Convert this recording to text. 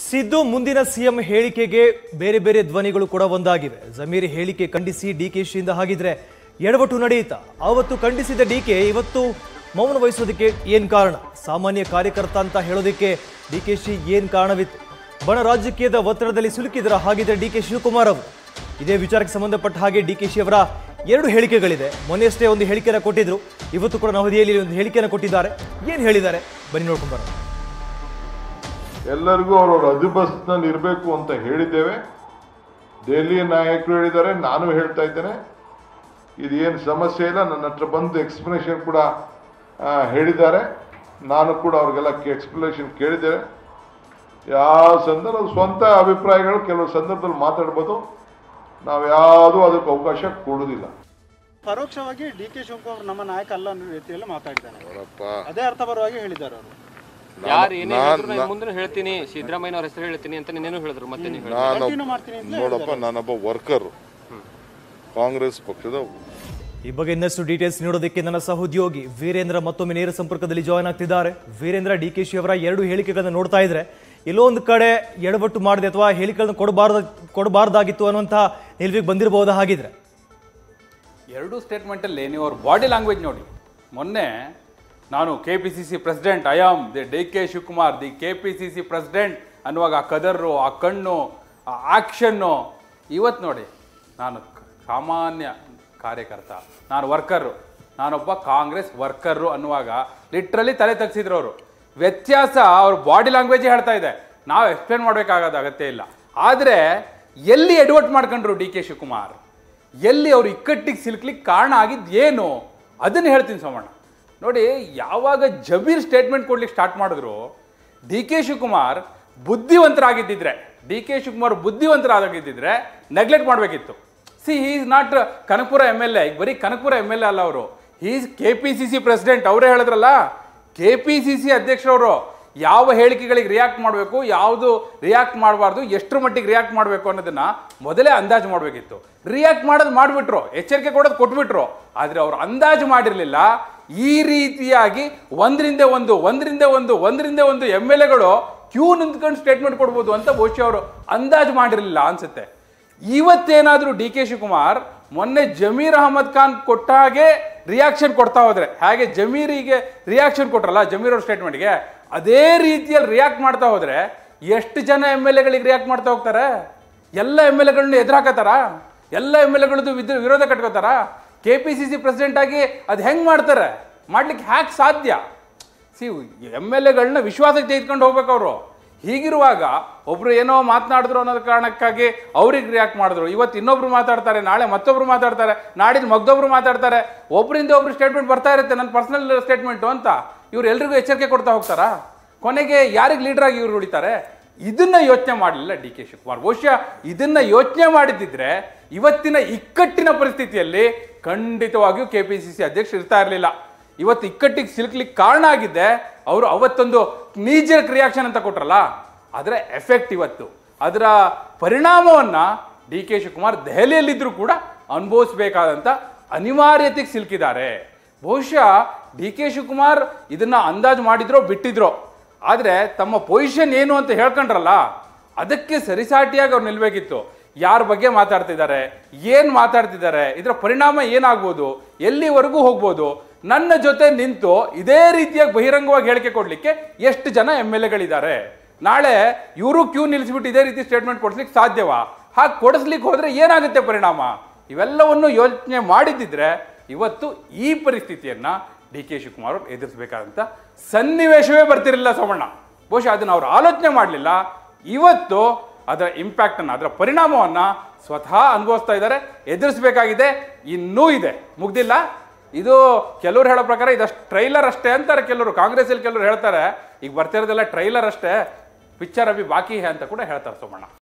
ಸಿದ್ದು ಮುಂದಿನ ಸಿಎಂ ಹೇಳಿಕೆಗೆ ಬೇರೆ ಬೇರೆ ಧ್ವನಿಗಳು ಕೂಡ ಒಂದಾಗಿವೆ ಜಮೀರ್ ಹೇಳಿಕೆ ಖಂಡಿಸಿ ಡಿಕೆಶಿಯಿಂದ ಹಾಗಿದ್ರೆ ಎಡವಟ್ಟು ನಡೆಯಿತಾ ಆವತ್ತು ಖಂಡಿಸಿದ ಡಿಕೆ ಇವತ್ತು ಮೌನ ವಹಿಸೋದಕ್ಕೆ ಏನ್ ಕಾರಣ ಸಾಮಾನ್ಯ ಕಾರ್ಯಕರ್ತ ಅಂತ ಹೇಳೋದಕ್ಕೆ ಡಿಕೆಶಿ ಏನ್ ಕಾರಣವಿತ್ತು ಬಣ ರಾಜಕೀಯದ ಒತ್ತಡದಲ್ಲಿ ಸಿಲುಕಿದ್ರ ಹಾಗಿದ್ರೆ ಡಿಕೆ ಶಿವಕುಮಾರ್ ಅವರು ಇದೇ ವಿಚಾರಕ್ಕೆ ಸಂಬಂಧಪಟ್ಟ ಹಾಗೆ ಡಿಕೆಶಿ ಅವರ ಎರಡು ಹೇಳಿಕೆಗಳಿದೆ ಮೊನ್ನೆಯಷ್ಟೇ ಒಂದು ಹೇಳಿಕೆಯನ್ನು ಕೊಟ್ಟಿದ್ರು ಇವತ್ತು ಕೂಡ ನವದೆಹಲಿಯಲ್ಲಿ ಒಂದು ಹೇಳಿಕೆಯನ್ನು ಕೊಟ್ಟಿದ್ದಾರೆ ಏನು ಹೇಳಿದ್ದಾರೆ ಬನ್ನಿ ನೋಡ್ಕೊಂಡು ಬರೋಣ ಎಲ್ಲರಿಗೂ ಅವ್ರವ್ರ ಅಧಿಬಸ್ನಲ್ಲಿ ಇರಬೇಕು ಅಂತ ಹೇಳಿದ್ದೇವೆ ದೆಹಲಿಯ ನಾಯಕರು ಹೇಳಿದ್ದಾರೆ ನಾನು ಹೇಳ್ತಾ ಇದ್ದೇನೆ ಇದೇನು ಸಮಸ್ಯೆ ಇಲ್ಲ ನನ್ನ ಹತ್ರ ಬಂದು ಎಕ್ಸ್ಪ್ಲನೇಷನ್ ಕೂಡ ಆ, ಹೇಳಿದ್ದಾರೆ ನಾನು ಕೂಡ ಅವ್ರಿಗೆಲ್ಲ ಎಕ್ಸ್ಪ್ಲನೇಷನ್ ಕೇಳಿದ್ದೇನೆ ಯಾವ ಸಂದರ್ಭ ಸ್ವಂತ ಅಭಿಪ್ರಾಯಗಳು ಕೆಲವು ಸಂದರ್ಭದಲ್ಲಿ ಮಾತಾಡ್ಬೋದು ನಾವು ಯಾವುದೂ ಅದಕ್ಕೆ ಅವಕಾಶ ಕೊಡೋದಿಲ್ಲ ಪರೋಕ್ಷವಾಗಿ ಡಿ ಕೆ ಶಿವಕುಮಾರ್ ನಮ್ಮ ನಾಯಕ ಅಲ್ಲ ಅನ್ನೋ ರೀತಿಯಲ್ಲಿ ಮಾತಾಡಿದ್ದಾರೆ ನೋಡಪ್ಪ ಅದೇ ಅರ್ಥಪರವಾಗಿ ಹೇಳಿದ್ದಾರೆ ಅವರು ಯಾರು ಏನೇ ಹೇಳಿದ್ರು ನಾನು ಮುಂದೆ ಹೇಳ್ತೀನಿ ಸಿದ್ದರಾಮಯ್ಯ ಅವ್ರ ಹೆಸರು ಹೇಳ್ತೀನಿ ಅಂತ ನೀನೇನು ಹೇಳಿದ್ರು ಮತ್ತೆ ನೀವು ನಾನು ಕಂಟಿನ್ಯೂ ಮಾಡ್ತೀನಿ ಅಂತ ನೋಡಪ್ಪ ನಾನೊಬ್ಬ ವರ್ಕರ್ ಕಾಂಗ್ರೆಸ್ ಪಕ್ಷದ ಈ ಬಗ್ಗೆ ಇನ್ನಷ್ಟು ಡೀಟೇಲ್ಸ್ ನೀಡೋದಕ್ಕೆ ನನ್ನ ಸಹೋದ್ಯೋಗಿ ವೀರೇಂದ್ರ ಮತ್ತೊಮ್ಮೆ ನೇರ ಸಂಪರ್ಕದಲ್ಲಿ ಜಾಯ್ನ್ ಆಗ್ತಿದ್ದಾರೆ ವೀರೇಂದ್ರ ಡಿ ಕೆ ಶಿ ಅವರ ಎರಡು ಹೇಳಿಕೆಗಳನ್ನ ನೋಡ್ತಾ ಇದ್ರೆ ಎಲ್ಲೋ ಒಂದು ಕಡೆ ಎಡವಟ್ಟು ಮಾಡಿದೆ ಅಥವಾ ಹೇಳಿಕೆಗಳನ್ನ ಕೊಡಬಾರ್ದ ಕೊಡಬಾರ್ದಾಗಿತ್ತು ಅನ್ನುವಂಥ ನಿಲ್ವಿಗೆ ಬಂದಿರಬಹುದಾ ಹಾಗಿದ್ರೆ ಎರಡೂ ಸ್ಟೇಟ್ಮೆಂಟಲ್ಲಿ ನೀವು ಅವ್ರ ಬಾಡಿ ಲ್ಯಾಂಗ್ವೇಜ್ ನೋಡಿ ಮೊನ್ನೆ ನಾನು K P C C president I am the D K Shivakumar the K P C C president ಅನ್ನುವಾಗ ಆ ಕದರು ಆ ಕಣ್ಣು ಆ ಆ್ಯಕ್ಷನ್ನು ಇವತ್ತು ನೋಡಿ ನಾನು ಕ- ಸಾಮಾನ್ಯ ಕಾರ್ಯಕರ್ತ ನಾನು ವರ್ಕರು ನಾನೊಬ್ಬ ಕಾಂಗ್ರೆಸ್ ವರ್ಕರು ಅನ್ನುವಾಗ ಲಿಟ್ರಲಿ ತಲೆ ತಗ್ಸಿದ್ರು ಅವರು ವ್ಯತ್ಯಾಸ ಅವ್ರ ಬಾಡಿ ಲ್ಯಾಂಗ್ವೇಜೇ ಹೇಳ್ತಾ ಇದೆ ನಾವು ಎಕ್ಸ್ಪ್ಲೇನ್ ಮಾಡಬೇಕಾಗದ ಅಗತ್ಯ ಇಲ್ಲ ಆದರೆ ಎಲ್ಲಿ ಎಡವಟ್ ಮಾಡ್ಕೊಂಡ್ರು ಡಿ ಕೆ ಶಿವಕುಮಾರ್ ಎಲ್ಲಿ ಅವ್ರು ಇಕ್ಕಟ್ಟಿಗೆ ಸಿಲುಕ್ಲಿಕ್ಕೆ ಕಾರಣ ಆಗಿದ್ದು ಏನು ಅದನ್ನು ಹೇಳ್ತೀನಿ ಸೋಮಣ್ಣ ನೋಡಿ ಯಾವಾಗ ಜಬೀರ್ ಸ್ಟೇಟ್ಮೆಂಟ್ ಕೊಡ್ಲಿಕ್ಕೆ ಸ್ಟಾರ್ಟ್ ಮಾಡಿದ್ರು ಡಿ ಕೆ ಶಿವಕುಮಾರ್ ಬುದ್ಧಿವಂತರಾಗಿದ್ದಿದ್ರೆ ಡಿ ಕೆ ಶಿವಕುಮಾರ್ ಬುದ್ಧಿವಂತರಾಗಿದ್ದಿದ್ರೆ ನೆಗ್ಲೆಕ್ಟ್ ಮಾಡಬೇಕಿತ್ತು see he is not Kanakapura M L A ಈಗ ಬರೀ ಕನಕಪುರ ಎಮ್ ಎಲ್ ಎ ಅಲ್ಲ ಅವರು is K P C C president ಅವರೇ ಹೇಳಿದ್ರಲ್ಲ ಕೆ ಪಿ ಸಿ ಸಿ ಅಧ್ಯಕ್ಷರವರು ಯಾವ ಹೇಳಿಕೆಗಳಿಗೆ ರಿಯಾಕ್ಟ್ ಮಾಡಬೇಕು ಯಾವುದು ರಿಯಾಕ್ಟ್ ಮಾಡಬಾರ್ದು ಎಷ್ಟರ ಮಟ್ಟಿಗೆ ರಿಯಾಕ್ಟ್ ಮಾಡಬೇಕು ಅನ್ನೋದನ್ನ ಮೊದಲೇ ಅಂದಾಜು ಮಾಡಬೇಕಿತ್ತು ರಿಯಾಕ್ಟ್ ಮಾಡೋದು ಮಾಡಿಬಿಟ್ರು ಎಚ್ಚರಿಕೆ ಕೊಡೋದು ಕೊಟ್ಬಿಟ್ರು ಆದರೆ ಅವರು ಅಂದಾಜು ಮಾಡಿರಲಿಲ್ಲ ಈ ರೀತಿಯಾಗಿ ಒಂದರಿಂದ ಒಂದು ಒಂದರಿಂದ ಒಂದು ಒಂದರಿಂದ ಒಂದು ಎಮ್ ಎಲ್ ಎಗಳು ಕ್ಯೂ ನಿಂತ್ಕೊಂಡು ಸ್ಟೇಟ್ಮೆಂಟ್ ಕೊಡ್ಬೋದು ಅಂತ ಬಹುಶಃ ಅವರು ಅಂದಾಜು ಮಾಡಿರಲಿಲ್ಲ ಅನ್ಸುತ್ತೆ ಇವತ್ತೇನಾದರೂ ಡಿ ಕೆ ಶಿವಕುಮಾರ್ ಮೊನ್ನೆ ಜಮೀರ್ ಅಹಮದ್ ಖಾನ್ ಕೊಟ್ಟ ಹಾಗೆ ರಿಯಾಕ್ಷನ್ ಕೊಡ್ತಾ ಹೋದ್ರೆ ಹಾಗೆ ಜಮೀರಿಗೆ ರಿಯಾಕ್ಷನ್ ಕೊಟ್ರಲ್ಲ ಜಮೀರ್ ಅವ್ರ ಸ್ಟೇಟ್ಮೆಂಟ್ಗೆ ಅದೇ ರೀತಿಯಲ್ಲಿ ರಿಯಾಕ್ಟ್ ಮಾಡ್ತಾ ಹೋದ್ರೆ ಎಷ್ಟು ಜನ ಎಮ್ ಎಲ್ ಎಗಳಿಗೆ ರಿಯಾಕ್ಟ್ ಮಾಡ್ತಾ ಹೋಗ್ತಾರೆ ಎಲ್ಲ ಎಮ್ ಎಲ್ ಎಗಳನ್ನ ಎದುರಾಕತ್ತಾರ ಎಲ್ಲ ಎಮ್ ಎಲ್ ಎಗಳದ್ದು ವಿದ್ ವಿರೋಧ ಕಟ್ಕೋತಾರ K P C C president ಆಗಿ ಅದು ಹೆಂಗೆ ಮಾಡ್ತಾರೆ ಮಾಡ್ಲಿಕ್ಕೆ ಹ್ಯಾಕ್ ಸಾಧ್ಯ ಸಿ ಎಮ್ ಎಲ್ ಎಗಳನ್ನ ವಿಶ್ವಾಸಕ್ಕೆ ತೆಗೆದುಕೊಂಡು ಹೋಗ್ಬೇಕು ಅವರು ಹೀಗಿರುವಾಗ ಒಬ್ರು ಏನೋ ಮಾತನಾಡಿದ್ರು ಅನ್ನೋದ ಕಾರಣಕ್ಕಾಗಿ ಅವ್ರಿಗೆ ರಿಯಾಕ್ಟ್ ಮಾಡಿದ್ರು ಇವತ್ತು ಇನ್ನೊಬ್ರು ಮಾತಾಡ್ತಾರೆ ನಾಳೆ ಮತ್ತೊಬ್ರು ಮಾತಾಡ್ತಾರೆ ನಾಡಿದ್ದು ಮಗ್ದೊಬ್ರು ಮಾತಾಡ್ತಾರೆ ಒಬ್ಬರಿಂದ ಒಬ್ರು ಸ್ಟೇಟ್ಮೆಂಟ್ ಬರ್ತಾ ಇರುತ್ತೆ ನನ್ನ ಪರ್ಸನಲ್ ಸ್ಟೇಟ್ಮೆಂಟು ಅಂತ ಇವ್ರು ಎಲ್ರಿಗೂ ಎಚ್ಚರಿಕೆ ಕೊಡ್ತಾ ಹೋಗ್ತಾರಾ ಕೊನೆಗೆ ಯಾರಿಗೆ ಲೀಡರ್ ಆಗಿ ಇವ್ರು ಉಳಿತಾರೆ ಇದನ್ನ ಯೋಚನೆ ಮಾಡಲಿಲ್ಲ ಡಿ ಕೆ ಶಿವಕುಮಾರ್ ಬಹುಶಃ ಇದನ್ನ ಯೋಚನೆ ಮಾಡಿದ್ದಿದ್ರೆ ಇವತ್ತಿನ ಇಕ್ಕಟ್ಟಿನ ಪರಿಸ್ಥಿತಿಯಲ್ಲಿ ಖಂಡಿತವಾಗಿಯೂ ಕೆ ಪಿ ಸಿ ಸಿ ಅಧ್ಯಕ್ಷ ಇರ್ತಾ ಇರಲಿಲ್ಲ ಇವತ್ತು ಇಕ್ಕಟ್ಟಿಗೆ ಸಿಲುಕ್ಲಿಕ್ಕೆ ಕಾರಣ ಆಗಿದ್ದೆ ಅವರು ಅವತ್ತೊಂದು ನೀಜರ್ ರಿಯಾಕ್ಷನ್ ಅಂತ ಕೊಟ್ರಲ್ಲ ಅದರ ಎಫೆಕ್ಟ್ ಇವತ್ತು ಅದರ ಪರಿಣಾಮವನ್ನ ಡಿ ಕೆ ಶಿವಕುಮಾರ್ ದೆಹಲಿಯಲ್ಲಿದ್ದರೂ ಕೂಡ ಅನುಭವಿಸಬೇಕಾದಂಥ ಅನಿವಾರ್ಯತೆಗೆ ಸಿಲುಕಿದ್ದಾರೆ ಬಹುಶಃ ಡಿ ಕೆ ಶಿವಕುಮಾರ್ ಇದನ್ನ ಅಂದಾಜು ಮಾಡಿದ್ರೋ ಬಿಟ್ಟಿದ್ರೋ ಆದರೆ ತಮ್ಮ ಪೊಸಿಷನ್ ಏನು ಅಂತ ಹೇಳ್ಕೊಂಡ್ರಲ್ಲ ಅದಕ್ಕೆ ಸರಿಸಾಟಿಯಾಗಿ ಅವ್ರು ನಿಲ್ಬೇಕಿತ್ತು ಯಾರ ಬಗ್ಗೆ ಮಾತಾಡ್ತಿದ್ದಾರೆ ಏನು ಮಾತಾಡ್ತಿದ್ದಾರೆ ಇದರ ಪರಿಣಾಮ ಏನಾಗ್ಬೋದು ಎಲ್ಲಿವರೆಗೂ ಹೋಗ್ಬೋದು ನನ್ನ ಜೊತೆ ನಿಂತು ಇದೇ ರೀತಿಯಾಗಿ ಬಹಿರಂಗವಾಗಿ ಹೇಳಿಕೆ ಕೊಡಲಿಕ್ಕೆ ಎಷ್ಟು ಜನ ಎಮ್ ಎಲ್ ಎಗಳಿದ್ದಾರೆ ನಾಳೆ ಇವರು ಕ್ಯೂ ನಿಲ್ಲಿಸ್ಬಿಟ್ಟು ಇದೇ ರೀತಿ ಸ್ಟೇಟ್ಮೆಂಟ್ ಕೊಡಿಸ್ಲಿಕ್ಕೆ ಸಾಧ್ಯವಾ ಹಾಗೆ ಕೊಡಿಸ್ಲಿಕ್ಕೆ ಹೋದ್ರೆ ಏನಾಗುತ್ತೆ ಪರಿಣಾಮ ಇವೆಲ್ಲವನ್ನು ಯೋಚನೆ ಮಾಡಿದ್ದಿದ್ರೆ ಇವತ್ತು ಈ ಪರಿಸ್ಥಿತಿಯನ್ನ ಡಿ ಕೆ ಶಿವಕುಮಾರ್ ಅವರು ಎದುರಿಸಬೇಕಾದಂಥ ಸನ್ನಿವೇಶವೇ ಬರ್ತಿರಲಿಲ್ಲ ಸೋಮಣ್ಣ ಬಹುಶಃ ಅದನ್ನು ಅವ್ರು ಆಲೋಚನೆ ಮಾಡಲಿಲ್ಲ ಇವತ್ತು ಅದರ ಇಂಪ್ಯಾಕ್ಟ್ ಅನ್ನ ಅದರ ಪರಿಣಾಮವನ್ನ ಸ್ವತಃ ಅನುಭವಿಸ್ತಾ ಇದ್ದಾರೆ ಎದುರಿಸಬೇಕಾಗಿದೆ ಇನ್ನೂ ಇದೆ ಮುಗ್ದಿಲ್ಲ ಇದು ಕೆಲವರು ಹೇಳೋ ಪ್ರಕಾರ ಇದಷ್ಟು ಟ್ರೈಲರ್ ಅಷ್ಟೇ ಅಂತಾರೆ ಕೆಲವರು ಕಾಂಗ್ರೆಸ್ಸಲ್ಲಿ ಕೆಲವರು ಹೇಳ್ತಾರೆ ಈಗ ಬರ್ತಿರೋದೆಲ್ಲ ಟ್ರೈಲರ್ ಅಷ್ಟೇ ಪಿಕ್ಚರ್ ಅಭಿ ಬಾಕಿ ಹೇ ಅಂತ ಕೂಡ ಹೇಳ್ತಾರೆ ಸೋಮಣ್ಣ